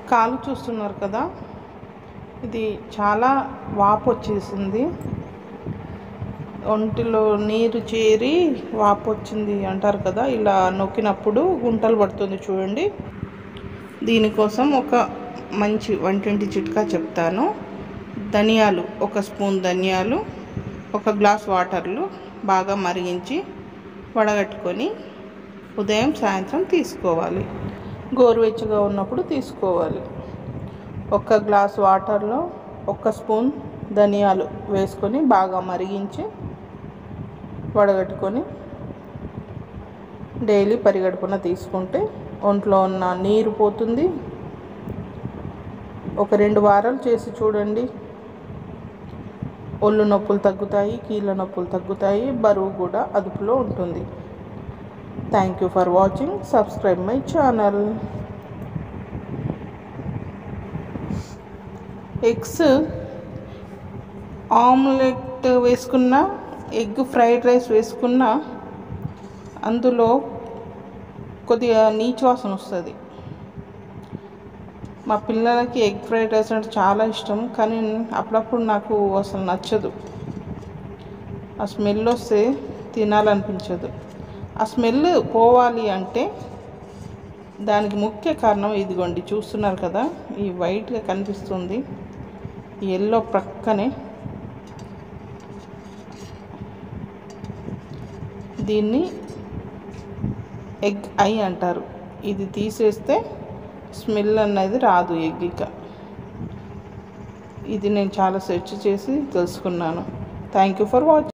కాలు చూస్తున్నారు కదా ఇది చాలా వాపు వచ్చేసింది ఒంటిలో నీరు చేరి వాపు వచ్చింది అంటారు కదా ఇలా నొక్కినప్పుడు గుంటలు పడుతుంది చూడండి దీనికోసం ఒక మంచి వంటింటి చిట్కా చెప్తాను ధనియాలు ఒక స్పూన్ ధనియాలు ఒక గ్లాస్ వాటర్లు బాగా మరిగించి వడగట్టుకొని ఉదయం సాయంత్రం తీసుకోవాలి గోరువెచ్చగా ఉన్నప్పుడు తీసుకోవాలి ఒక గ్లాస్ వాటర్లో ఒక స్పూన్ ధనియాలు వేసుకొని బాగా మరిగించి వడగట్టుకొని డైలీ పరిగడుపున తీసుకుంటే ఒంట్లో ఉన్న నీరు పోతుంది ఒక రెండు వారాలు చేసి చూడండి ఒళ్ళు నొప్పులు తగ్గుతాయి కీళ్ళ నొప్పులు తగ్గుతాయి బరువు కూడా అదుపులో ఉంటుంది thank you for watching subscribe my channel eggs omelette వేసుకున్న ఎగ్ ఫ్రైడ్ రైస్ వేసుకున్న అందులో కొద్దిగా నీచు వాసన వస్తుంది మా పిల్లలకి ఎగ్ ఫ్రైడ్ రైస్ అంటే చాలా ఇష్టం కానీ అప్పుడప్పుడు నాకు అసలు నచ్చదు ఆ స్మెల్ వస్తే తినాలనిపించదు ఆ స్మెల్ పోవాలి అంటే దానికి ముఖ్య కారణం ఇదిగోండి చూస్తున్నారు కదా ఈ వైట్గా కనిపిస్తుంది ఈ ఎల్లో ప్రక్కనే దీన్ని ఎగ్ ఐ అంటారు ఇది తీసేస్తే స్మెల్ అనేది రాదు ఎగ్ ఇక ఇది నేను చాలా సెర్చ్ చేసి తెలుసుకున్నాను థ్యాంక్ యూ ఫర్ వాచింగ్